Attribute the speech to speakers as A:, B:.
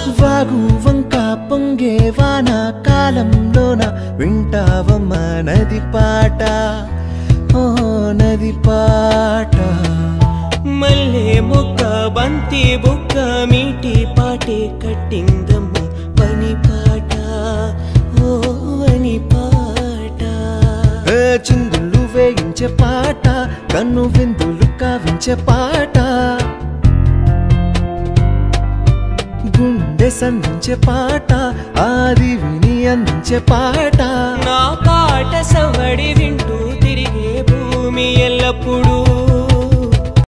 A: వాగు వంక పొంగే వాన కాలంలోన వింటావమ్మ నది పాట ఓ నది పాట
B: మల్లె మొక్క బంతి బుక్క మీటి పాటే కట్టిందమ్మ పని పాట ఓ అని పాట
A: ఏ చిందులు వేయించే పాట కన్ను విందులు కావించే పాట గుండె సంధించే పాట ఆది విని అందించే పాట
B: నా పాట సవడి వింటూ తిరిగే భూమి ఎల్లప్పుడూ